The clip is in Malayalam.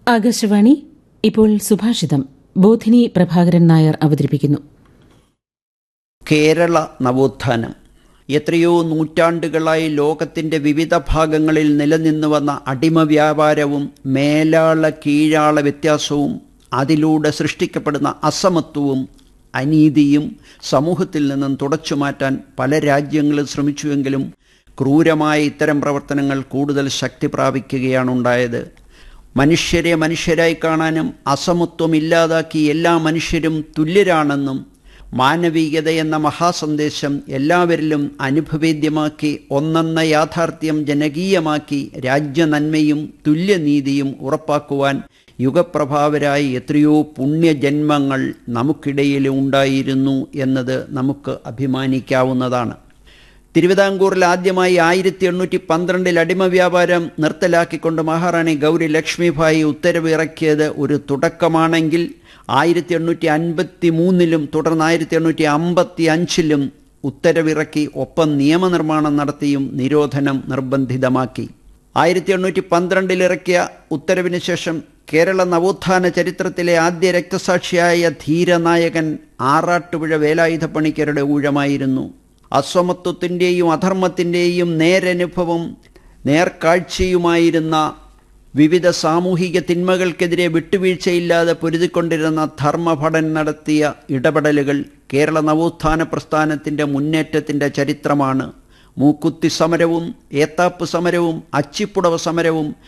ആകാശവാണി ഇപ്പോൾ സുഭാഷിതം ബോധിനി പ്രഭാകരൻ നായർ അവതരിപ്പിക്കുന്നു കേരള നവോത്ഥാനം എത്രയോ നൂറ്റാണ്ടുകളായി ലോകത്തിന്റെ വിവിധ ഭാഗങ്ങളിൽ നിലനിന്നു വന്ന അടിമ വ്യാപാരവും മേലാള കീഴാള വ്യത്യാസവും അതിലൂടെ സൃഷ്ടിക്കപ്പെടുന്ന അസമത്വവും അനീതിയും സമൂഹത്തിൽ നിന്നും തുടച്ചു മാറ്റാൻ പല രാജ്യങ്ങളും ശ്രമിച്ചുവെങ്കിലും ക്രൂരമായ ഇത്തരം പ്രവർത്തനങ്ങൾ കൂടുതൽ ശക്തി പ്രാപിക്കുകയാണുണ്ടായത് മനുഷ്യരെ മനുഷ്യരായി കാണാനും അസമത്വം ഇല്ലാതാക്കി എല്ലാ മനുഷ്യരും തുല്യരാണെന്നും മാനവികത എന്ന മഹാസന്ദേശം എല്ലാവരിലും അനുഭവേദ്യമാക്കി ഒന്നെന്ന യാഥാർത്ഥ്യം ജനകീയമാക്കി രാജ്യനന്മയും തുല്യനീതിയും ഉറപ്പാക്കുവാൻ യുഗപ്രഭാവരായി എത്രയോ പുണ്യജന്മങ്ങൾ നമുക്കിടയിൽ ഉണ്ടായിരുന്നു എന്നത് നമുക്ക് അഭിമാനിക്കാവുന്നതാണ് തിരുവിതാംകൂറിൽ ആദ്യമായി ആയിരത്തി എണ്ണൂറ്റി പന്ത്രണ്ടിൽ അടിമ വ്യാപാരം നിർത്തലാക്കിക്കൊണ്ട് മഹാറാണി ഗൗരി ലക്ഷ്മിഭായി ഉത്തരവ് ഇറക്കിയത് ഒരു തുടക്കമാണെങ്കിൽ ആയിരത്തി എണ്ണൂറ്റി അൻപത്തി മൂന്നിലും തുടർന്ന് ആയിരത്തി എണ്ണൂറ്റി അമ്പത്തി അഞ്ചിലും ഉത്തരവിറക്കി ഒപ്പം നിയമനിർമ്മാണം നടത്തിയും നിരോധനം നിർബന്ധിതമാക്കി ആയിരത്തി എണ്ണൂറ്റി പന്ത്രണ്ടിൽ ഇറക്കിയ ഉത്തരവിന് ശേഷം കേരള നവോത്ഥാന ചരിത്രത്തിലെ ആദ്യ രക്തസാക്ഷിയായ ധീരനായകൻ ആറാട്ടുപുഴ വേലായുധ പണിക്കരുടെ ഊഴമായിരുന്നു അസ്വമത്വത്തിൻ്റെയും അധർമ്മത്തിൻ്റെയും നേരനുഭവം നേർക്കാഴ്ചയുമായിരുന്ന വിവിധ സാമൂഹിക തിന്മകൾക്കെതിരെ വിട്ടുവീഴ്ചയില്ലാതെ പൊരുതിക്കൊണ്ടിരുന്ന ധർമ്മഭടൻ നടത്തിയ ഇടപെടലുകൾ കേരള നവോത്ഥാന പ്രസ്ഥാനത്തിൻ്റെ മുന്നേറ്റത്തിൻ്റെ ചരിത്രമാണ് മൂക്കുത്തി സമരവും ഏത്താപ്പ് സമരവും അച്ചിപ്പുടവ സമരവും